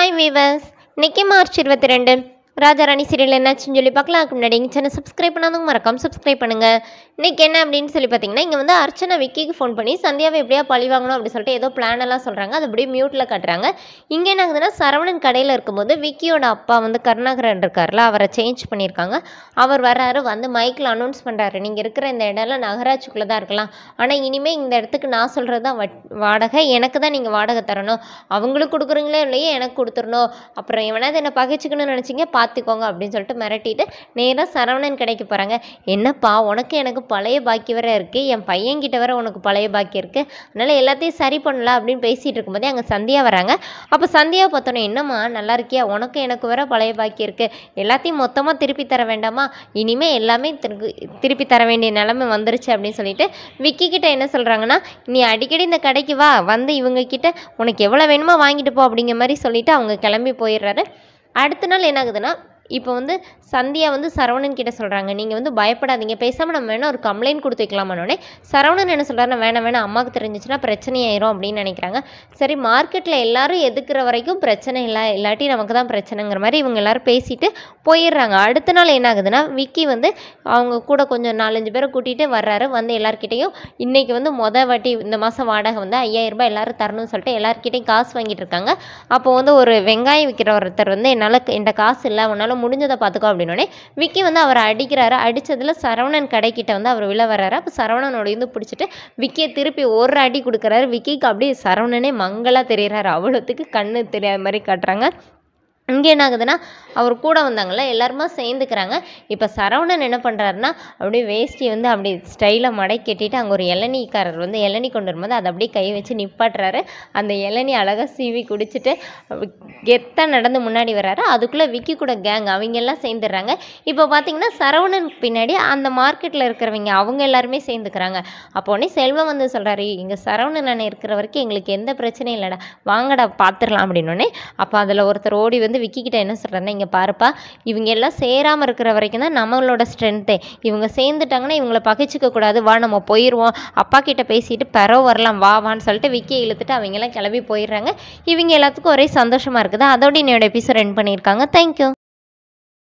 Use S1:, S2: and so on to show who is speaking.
S1: hi viewers இன்னைக்கு March இருபத்தி ரெண்டு ராஜாராணி சீரியல் என்னாச்சுன்னு சொல்லி பார்க்கலாம் அதுக்கு முன்னாடி எங்கள் சேனல் சப்ஸ்கிரைப் பண்ணாதவங்க மறக்காம சப்ஸ்கிரைப் பண்ணுங்கள் இன்னைக்கு என்ன அப்படின்னு சொல்லி பார்த்தீங்கன்னா இங்கே வந்து அர்ச்சனா விக்கிக்கு ஃபோன் பண்ணி சந்தியாவை எப்படியா பழி வாங்கணும் அப்படி சொல்லிட்டு ஏதோ பிளான் எல்லாம் சொல்கிறாங்க அது அப்படியே மியூட்டில் காட்டுறாங்க இங்கே என்ன ஆகுதுன்னா சரவணன் கடையில் இருக்கும்போது விக்கியோட அப்பா வந்து கருணாகரன் இருக்கார்ல அவரை சேஞ்ச் பண்ணியிருக்காங்க அவர் வர்றாரு வந்து மைக்கில் அனௌன்ஸ் பண்ணுறாரு நீங்கள் இருக்கிற இந்த இடம்லாம் நகராட்சிக்குள்ளே தான் இருக்கலாம் ஆனால் இனிமேல் இந்த இடத்துக்கு நான் சொல்கிறது தான் வட் வாடகை எனக்கு தான் நீங்கள் வாடகை தரணும் அவங்களுக்கு கொடுக்குறீங்களே இல்லையே எனக்கு கொடுத்துடணும் அப்புறம் எவனாவது என்னை பகைச்சிக்கணும்னு நினச்சிங்க பார்த்துக்கோங்க அப்படின்னு சொல்லிட்டு மிரட்டிட்டு நேராக சரவணன் கடைக்கு போகிறாங்க என்னப்பா உனக்கு எனக்கு பழைய பாக்கி வேற இருக்குது என் பையன்கிட்ட வேற உனக்கு பழைய பாக்கி இருக்குது அதனால் எல்லாத்தையும் சரி பண்ணலாம் அப்படின்னு பேசிகிட்டு இருக்கும்போதே அங்கே சந்தியா வராங்க அப்போ சந்தியாவை பார்த்தோன்னே என்னம்மா நல்லா இருக்கியா உனக்கு எனக்கு வேற பழைய பாக்கி இருக்குது எல்லாத்தையும் மொத்தமாக திருப்பி தர வேண்டாமா இனிமேல் எல்லாமே திரு திருப்பி தர வேண்டிய நிலைமை வந்துருச்சு அப்படின்னு சொல்லிட்டு விக்கி கிட்ட என்ன சொல்கிறாங்கன்னா நீ அடிக்கடி இந்த கடைக்கு வா வந்து இவங்க கிட்ட உனக்கு எவ்வளோ வேணுமோ வாங்கிட்டு போ அப்படிங்கிற மாதிரி சொல்லிட்டு அவங்க கிளம்பி போயிடுறாரு அடுத்த நாள் என்ன ஆகுதுன்னா இப்போ வந்து சந்தியா வந்து சரவணன் கிட்ட சொல்கிறாங்க நீங்கள் வந்து பயப்படாதீங்க பேசாமல் நம்ம வேணால் ஒரு கம்ப்ளைண்ட் கொடுத்து வைக்கலாமானோடனே சரவணன் என்ன சொல்கிறாருன்னா வேணாம் வேணாம் அம்மாவுக்கு தெரிஞ்சிச்சுன்னா பிரச்சனை ஆயிரும் அப்படின்னு நினைக்கிறாங்க சரி மார்க்கெட்டில் எல்லாரும் எதுக்குற வரைக்கும் பிரச்சனை இல்லை இல்லாட்டி நமக்கு தான் பிரச்சனைங்கிற மாதிரி இவங்க எல்லாரும் பேசிட்டு போயிடுறாங்க அடுத்த நாள் என்ன ஆகுதுன்னா விக்கி வந்து அவங்க கூட கொஞ்சம் நாலஞ்சு பேரை கூட்டிகிட்டு வர்றாரு வந்து எல்லார்கிட்டையும் இன்னைக்கு வந்து மொத வாட்டி இந்த மாதம் வாடகை வந்து ஐயாயிரம் ரூபாய் எல்லாரும் தரணும்னு சொல்லிட்டு எல்லார்கிட்டையும் காசு வாங்கிட்டு இருக்காங்க அப்போ வந்து ஒரு வெங்காயம் விற்கிற ஒருத்தர் வந்து என்னால் என்கிட்ட காசு இல்லை உன்னால் முடிஞ்சதை பார்த்துக்கோ அப்படின்னோடனே விக்கி வந்து அவரை அடிக்கிறாரு அடித்ததில் சரவணன் கடைக்கிட்ட வந்து அவர் விழ வர்றாரு அப்போ சரவணனோட இருந்து பிடிச்சிட்டு விக்கியை திருப்பி ஒரு அடி கொடுக்குறாரு விக்கிக்கு அப்படியே சரவணனே மங்கலாக தெரியறாரு அவ்வளோத்துக்கு கண்ணு தெரியாத மாதிரி காட்டுறாங்க இங்கே என்ன ஆகுதுன்னா அவர் கூட வந்தாங்கல்ல எல்லாருமா சேர்ந்துக்கிறாங்க இப்போ சரவணன் என்ன பண்ணுறாருன்னா அப்படியே வேஷ்டி வந்து அப்படி ஸ்டைலாக மடை கட்டிட்டு அங்கே ஒரு இளநீக்காரர் வந்து இளநீ கொண்டு வரும்போது அதை அப்படியே கை வச்சு நிப்பாட்டுறாரு அந்த இளநீ அழகாக சீவி குடிச்சிட்டு கெத்தாக நடந்து முன்னாடி வர்றாரு அதுக்குள்ளே விக்கி கூட கேங் அவங்க எல்லாம் சேர்ந்துடுறாங்க இப்போ பார்த்தீங்கன்னா சரவணன் பின்னாடி அந்த மார்க்கெட்டில் இருக்கிறவங்க அவங்க எல்லாருமே சேர்ந்துக்கிறாங்க அப்போ உடனே செல்வம் வந்து சொல்கிறாரு இங்கே சரவணன் அண்ணன் இருக்கிற வரைக்கும் எங்களுக்கு எந்த பிரச்சனையும் இல்லைடா வாங்கடா பார்த்துடலாம் அப்படின்னோடனே அப்போ அதில் ஒருத்தர் ஓடி வந்து விக்கி கிட்ட என்ன சொல்கிறாருன்னா இங்கே பாருப்பா இவங்க எல்லாம் சேராமல் இருக்கிற வரைக்கும் தான் நம்மளோட ஸ்ட்ரென்த்தே இவங்க சேர்ந்துட்டாங்கன்னா இவங்கள பகைச்சிக்க கூடாது வா நம்ம போயிடுவோம் அப்பா கிட்ட பேசிட்டு பெறவு வரலாம் வா வான்னு சொல்லிட்டு விக்கியை இழுத்துட்டு அவங்க எல்லாம் கிளம்பி போயிடுறாங்க இவங்க எல்லாத்துக்கும் ஒரே சந்தோஷமாக இருக்குது அதோட என்னோட எபிசோட் ரன் பண்ணியிருக்காங்க தேங்க்யூ